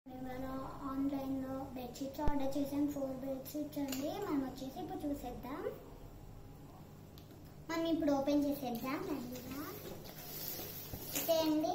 నేను ఆన్లైన్లో bedsheets order చేసాను ఫోర్ బెడ్షీట్స్ అండి మనం వచ్చేసి ఇప్పుడు చూసేద్దాం మనం ఇప్పుడు ఓపెన్ చేసేద్దాం మెల్లిగా ఓకే అండి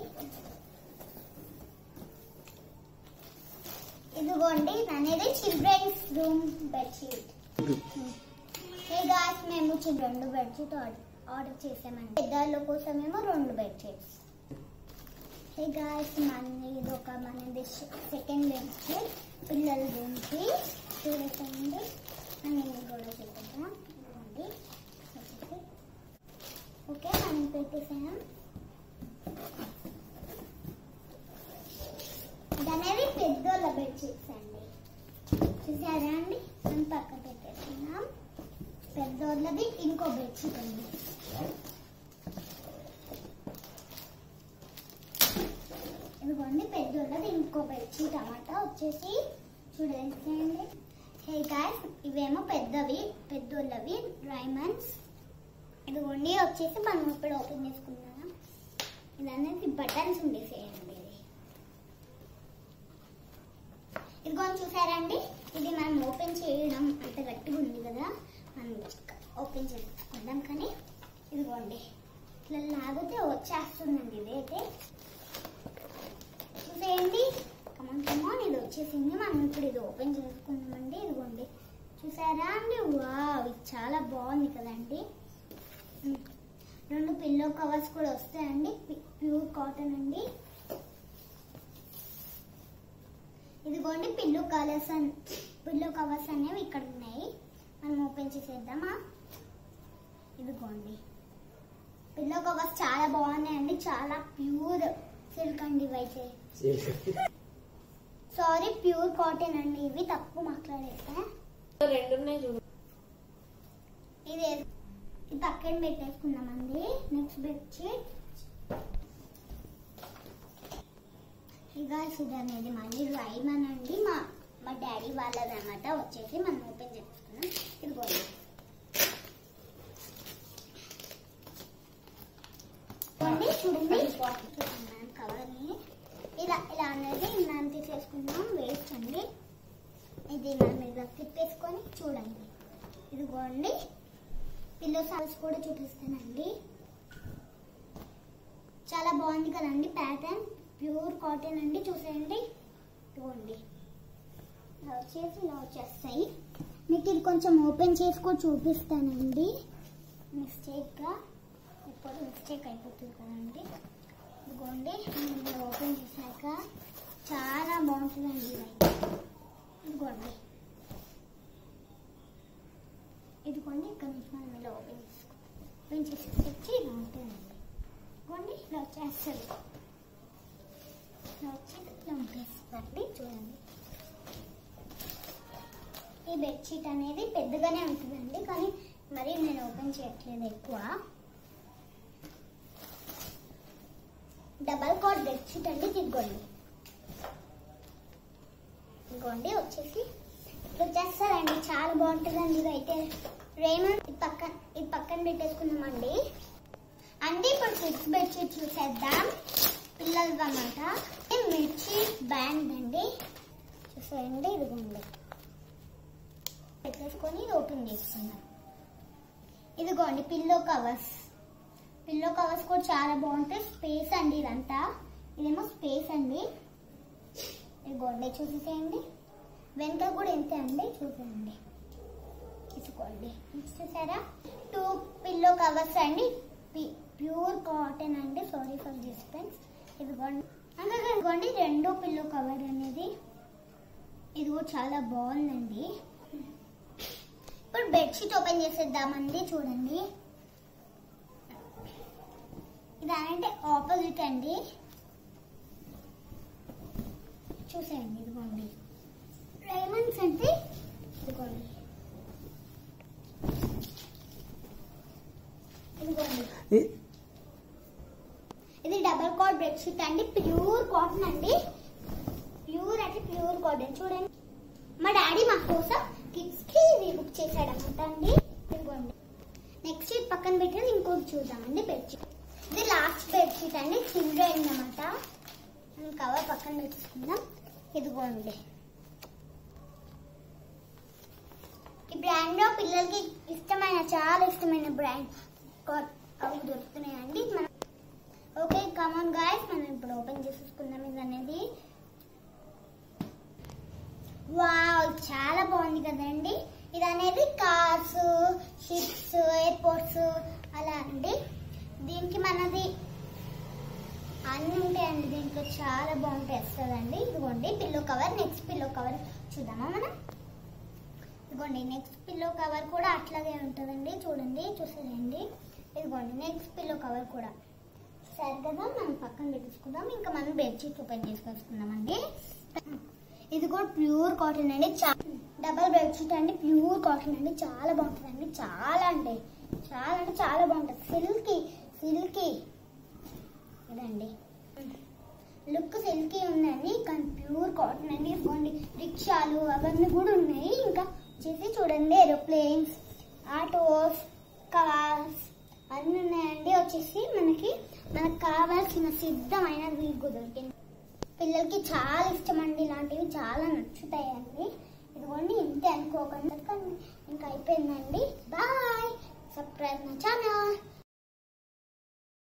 ఇదిగోండి ఇది అనేది చిల్డ్రన్స్ రూమ్ బెడ్షీట్ ఏ గాయస్ మేము చి- రెండు బెడ్షీట్ ఆర్డర్ ఆర్డర్ చేసామండి పెద్దవాళ్ళ కోసమేమో రెండు బెడ్షీట్స్ హే గాయస్ మన ఇది ఒక మనది సెకండ్ బెడ్షీట్ పిల్లల రూమ్కి చూసేయండి మనం ఇది కూడా చూద్దాం ఇదిగోండి వచ్చేసి. ఓకే మనం పెట్టేసాం ఇది అనేది పెద్దోళ్ళ బెడ్షీట్స్ అండి చూసారా అండి మనం పక్క పెట్టేస్తున్నాం పెద్దోళ్ళది ఇంకో బెడ్షీట్ ఉంది ఇదిగోండి పెద్దోళ్ళది ఇంకో బెడ్షీట్ అన్నమాట వచ్చేసి చూడండి హే గాయస్ ఇవేమో పెద్దవి పెద్దోళ్ళవి రైమండ్స్ ఇదిగోండి వచ్చేసి మనం ఇప్పుడు ఓపెన్ చేసుకున్నాం ఇది అనేది బటన్స్ ఉండేసేయండి ఇది ఇదిగోండి చూసారండి ఇది మనం ఓపెన్ చేయడం అంత గట్టిగా ఉంది కదా మనం ఓపెన్ చేసుకుందాం కానీ ఇదిగోండి ఇట్లా లాగితే వచ్చేస్తుందండి ఇదైతే చూసేయండి కమన్ కమన్ ఇది వచ్చేసింది మనం ఇప్పుడు ఇది ఓపెన్ చేసుకుందామండి ఇదిగోండి చూసారా అండి వావ్ ఇది చాలా బాగుంది కదండి ఉమ్. రెండు పిల్లో కవర్స్ కూడా వస్తాయండి పి- ప్యూర్ కాటన్ అండి ఇదిగోండి పిల్లో కలర్స్ అన్ పిల్లో కవర్స్ అనేవి ఇక్కడ ఉన్నాయి మనం ఓపెన్ చేసేద్దామా ఇదిగోండి పిల్లో కవర్స్ చాలా బాగున్నాయండి చాలా ప్యూర్ సిల్క్ అండి ఇవైతే సారీ ప్యూర్ కాటన్ అండి ఇవి తప్పు మాట్లాడేసా రెండు ఉన్నాయి చూడు ఇది ఇది పక్కన పెట్టేసుకున్నామండి నెక్స్ట్ బెడ్షీట్ ఇక ఇది అనేది మళ్ళీ రైమన్ అండి మా మా డాడీ వాళ్ళది అనమాట వచ్చేసి మనం ఓపెన్ చేసుకున్నాం ఇదిగోండి ఇదిగోండి, చూడండి చూడండి కవర్ని ఇలా ఇలా అనేది మనం తీసేసుకున్నాం వేస్ట్ అండి ఇది మనం ఇలా తిప్పేసుకొని చూడండి ఇదిగోండి పిల్లో సాల్స్ కూడా చూపిస్తానండి చాలా బాగుంది కదండి ప్యాటర్న్ ప్యూర్ కాటన్ అండి చూసేయండి ఇదిగోండి ఇలా వచ్చేసి ఇలా వచ్చేస్తాయి మీకు ఇది కొంచెం ఓపెన్ చేసి కూడా చూపిస్తానండి మిస్టేక్గా ఇప్పుడు మిస్టేక్ అయిపోతుంది కదండి ఇదిగోండి నేను ఇలా ఓపెన్ చేశాక చాలా బాగుంటుందండి ఇదైతే ఇదిగోండి ఇదిగోండి ఇక్కడ నుంచి మనం ఇలా ఓపెన్ చేసుకో ఓపెన్ చేసి తెచ్చి ఇలా ఉంటుందండి ఇదిగోండి ఇలా వచ్చేస్తుంది ఇలా వచ్చి ఇలా ఉంటేస్తుందండి చూడండి ఈ బెడ్షీట్ అనేది పెద్దగానే ఉంటుందండి కానీ మరి నేను ఓపెన్ చేయట్లేదు ఎక్కువ డబల్ కాట్ బెడ్షీట్ అండి తిరగండి ఇదిగోండి వచ్చేసి ఇట్లా చేస్తారండి చాలా బాగుంటుందండి ఇదైతే రేమండ్ ఇది పక్కన ఇది పక్కన పెట్టేసుకున్నామండి అంటే ఇప్పుడు సిక్స్ బెడ్షీట్ చూసేద్దాం పిల్లలది అన్నమాట ఇది మిర్చి బ్యాండ్ అండి చూసేయండి ఇదిగోండి పెట్టేసుకొని ఇది ఓపెన్ చేసుకుందాం ఇదిగోండి పిల్లో కవర్స్ పిల్లో కవర్స్ కూడా చాలా బాగుంటాయి స్పేస్ అండి ఇదంతా ఇదేమో స్పేస్ అండి ఇదిగోండి చూసేసేయండి వెనక కూడా ఇంతే అండి చూసేయండి తీసుకోండి చూసారా టూ పిల్లో కవర్స్ అండి ప్యూర్ కాటన్ అండి సారీ ఫర్ డిస్పెన్స్ ఇదిగోండి ఇంకా ఇదిగోండి రెండో పిల్లో కవర్ అనేది ఇది కూడా చాలా బాగుందండి ఇప్పుడు బెడ్షీట్ ఓపెన్ చేసేద్దామండి చూడండి ఇది అంటే ఆపోజిట్ అండి చూసేయండి ఇదిగోండి రైమండ్స్ అంటే ఇదిగోండి ఇదిగోండి ఇది డబల్ కాట్ బెడ్షీట్ అండి ప్యూర్ కాటన్ అండి ప్యూర్ అంటే ప్యూర్ కాటన్ చూడండి మా డాడీ మా కోసం కిడ్స్ కి ఇది బుక్ చేశాడు అనమాట అండి ఇదిగోండి నెక్స్ట్ ఇది పక్కన పెట్టేది ఇంకోటి చూద్దామండి బెడ్షీట్ ఇది లాస్ట్ బెడ్షీట్ అండి చిల్డ్రన్ అనమాట మనం కవర్ పక్కన పెట్టేసుకుందాం ఇదిగోండి ఈ బ్రాండ్ లో పిల్లలకి ఇష్టమైన చాలా ఇష్టమైన బ్రాండ్ అవి దొరుకుతున్నాయండి మనం ఓకే కమాన్ గాయస్ మనం ఇప్పుడు ఓపెన్ చేసేసుకుందాం ఇది అనేది వావ్ చాలా బాగుంది కదండి ఇది అనేది కార్స్ షిప్స్ ఎయిర్పోర్ట్స్ అలా అండి దీనికి మనది అన్నీ ఉంటాయండి దీంట్లో చాలా బాగుంటాయి వస్తుందండి ఇదిగోండి pillow cover next pillow cover చూద్దామా మనం ఇదిగోండి నెక్స్ట్ పిల్లో కవర్ కూడా అట్లాగే ఉంటుందండి చూడండి చూసేయండి ఇదిగోండి నెక్స్ట్ పిల్లో కవర్ కూడా సరే కదా మనం పక్కన పెట్టేసుకుందాం ఇంకా మనం బెడ్షీట్ ఓపెన్ చేసుకొచ్చుకుందామండి ఇది కూడా ప్యూర్ కాటన్ అండి డబల్ బెడ్షీట్ అండి ప్యూర్ కాటన్ అండి చాలా బాగుంటుందండి చాలా అంటే చాలా అంటే చాలా బాగుంటుంది సిల్కీ సిల్కీ ఇదండి లుక్ సిల్కీ ఉందండి కానీ ప్యూర్ కాటన్ అండి ఇదిగోండి రిక్షాలు అవన్నీ కూడా ఉన్నాయి ఇంకా వచ్చేసి చూడండి ఏరోప్లేన్స్ ఆటోస్ కార్స్ అన్నీ ఉన్నాయండి వచ్చేసి మనకి మనకు కావాల్సిన సిద్ధమైన మీకు దొరికింది పిల్లలకి చాలా ఇష్టం అండి ఇలాంటివి చాలా నచ్చుతాయండి ఇదిగోండి ఇంతే అనుకోకుండా కానీ ఇంకా అయిపోయిందండి బాయ్ సబ్స్క్రైబ్ నా ఛానల్